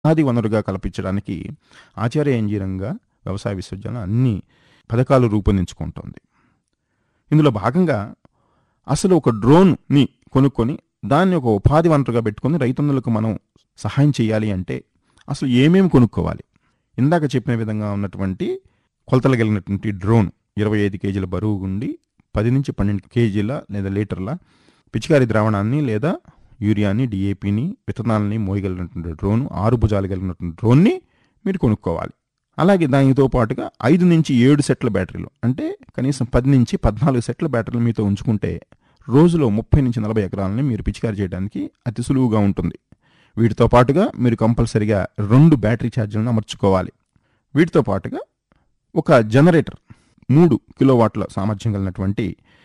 ఆది వనరుగా కల్పించడానికి ఆచార్య ఇంజనీరింగ్గా వ్యవసాయ విశ్వవిద్యాలయం అన్ని పథకాలు రూపొందించుకుంటోంది ఇందులో భాగంగా అసలు ఒక డ్రోన్ని కొనుక్కొని దాన్ని ఒక ఉపాధి వనరుగా పెట్టుకొని రైతన్నులకు మనం సహాయం చేయాలి అంటే అసలు ఏమేమి కొనుక్కోవాలి ఇందాక చెప్పిన విధంగా ఉన్నటువంటి కొలతలు కలిగినటువంటి డ్రోన్ ఇరవై ఐదు కేజీల బరువు ఉండి పది నుంచి పన్నెండు కేజీల లేదా లీటర్ల పిచికారి ద్రావణాన్ని లేదా యూరియాని డిఏపిని విత్తనాలని మోయగలిగినటువంటి డ్రోన్ ఆరు భుజాలు కలిగినటువంటి డ్రోన్ని మీరు కొనుక్కోవాలి అలాగే దానితో పాటుగా ఐదు నుంచి ఏడు సెట్ల బ్యాటరీలు అంటే కనీసం పది నుంచి పద్నాలుగు సెట్ల బ్యాటరీలు మీతో ఉంచుకుంటే రోజులో ముప్పై నుంచి నలభై ఎకరాలని మీరు పిచికారి చేయడానికి అతి సులువుగా ఉంటుంది వీటితో పాటుగా మీరు కంపల్సరిగా రెండు బ్యాటరీ ఛార్జీలను అమర్చుకోవాలి వీటితో పాటుగా ఒక జనరేటర్ మూడు కిలోవాట్ల సామర్థ్యం కలిగినటువంటి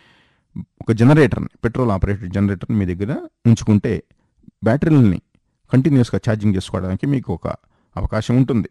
ఒక జనరేటర్ని పెట్రోల్ ఆపరేటెడ్ జనరేటర్ని మీ దగ్గర ఉంచుకుంటే బ్యాటరీలని కంటిన్యూస్గా ఛార్జింగ్ చేసుకోవడానికి మీకు ఒక అవకాశం ఉంటుంది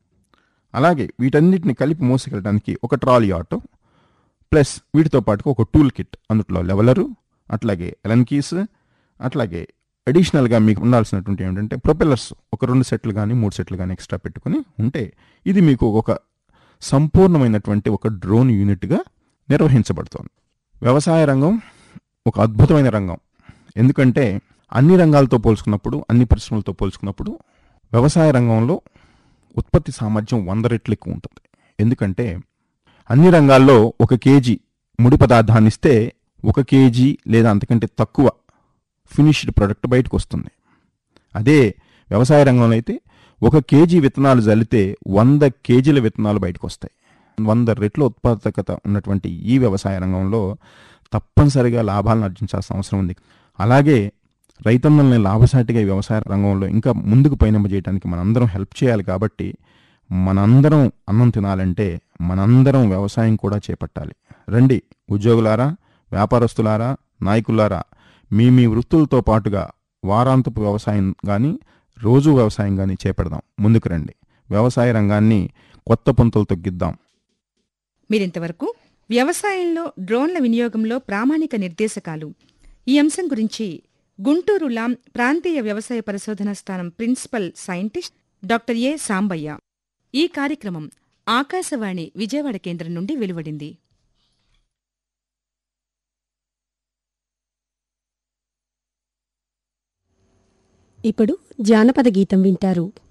అలాగే వీటన్నిటిని కలిపి మోసుకెళ్ళడానికి ఒక ట్రాలీ ఆటో ప్లస్ వీటితో పాటుగా ఒక టూల్ కిట్ అందులో లెవలరు అట్లాగే ఎలన్ కీస్ అట్లాగే అడిషనల్గా మీకు ఉండాల్సినటువంటి ఏంటంటే ప్రొపెల్లర్స్ ఒక రెండు సెట్లు కానీ మూడు సెట్లు కానీ ఎక్స్ట్రా పెట్టుకుని ఉంటే ఇది మీకు ఒక సంపూర్ణమైనటువంటి ఒక డ్రోన్ యూనిట్గా నిర్వహించబడుతోంది వ్యవసాయ రంగం ఒక అద్భుతమైన రంగం ఎందుకంటే అన్ని రంగాలతో పోల్చుకున్నప్పుడు అన్ని పరిశ్రమలతో పోల్చుకున్నప్పుడు వ్యవసాయ రంగంలో ఉత్పత్తి సామర్థ్యం వంద రెట్లు ఎక్కువ ఉంటుంది ఎందుకంటే అన్ని రంగాల్లో ఒక కేజీ ముడి పదార్థాన్ని ఇస్తే ఒక కేజీ లేదా అంతకంటే తక్కువ ఫినిష్డ్ ప్రొడక్ట్ బయటకు వస్తుంది అదే వ్యవసాయ రంగంలో అయితే ఒక కేజీ విత్తనాలు జల్లితే వంద కేజీల విత్తనాలు బయటకు వస్తాయి వంద రెట్ల ఉత్పాదకత ఉన్నటువంటి ఈ వ్యవసాయ రంగంలో తప్పనిసరిగా లాభాలను ఆర్జించాల్సిన అవసరం ఉంది అలాగే రైతన్నల్ని లాభసాటిగా ఈ వ్యవసాయ రంగంలో ఇంకా ముందుకు పయనింపజేయడానికి మనందరం హెల్ప్ చేయాలి కాబట్టి మనందరం అన్నం తినాలంటే మనందరం వ్యవసాయం కూడా చేపట్టాలి రండి ఉద్యోగులారా వ్యాపారస్తులారా నాయకులారా మీ మీ వృత్తులతో పాటుగా వారాంతపు వ్యవసాయం కానీ రోజు వ్యవసాయం కానీ చేపడదాం ముందుకు రండి వ్యవసాయ రంగాన్ని కొత్త పుంతలు తొగ్గిద్దాం మీరింతవరకు వ్యవసాయంలో డ్రోన్ల వినియోగంలో ప్రామాణిక నిర్దేశకాలు ఈ అంశం గురించి గుంటూరు లాం ప్రాంతీయ వ్యవసాయ పరిశోధన స్థానం principal scientist doctor A Sambaiah ఈ కార్యక్రమం ఆకాశవాణి విజయవాడ కేంద్రం నుండి వెలువడింది ఇప్పుడు జానపద గీతం వింటారు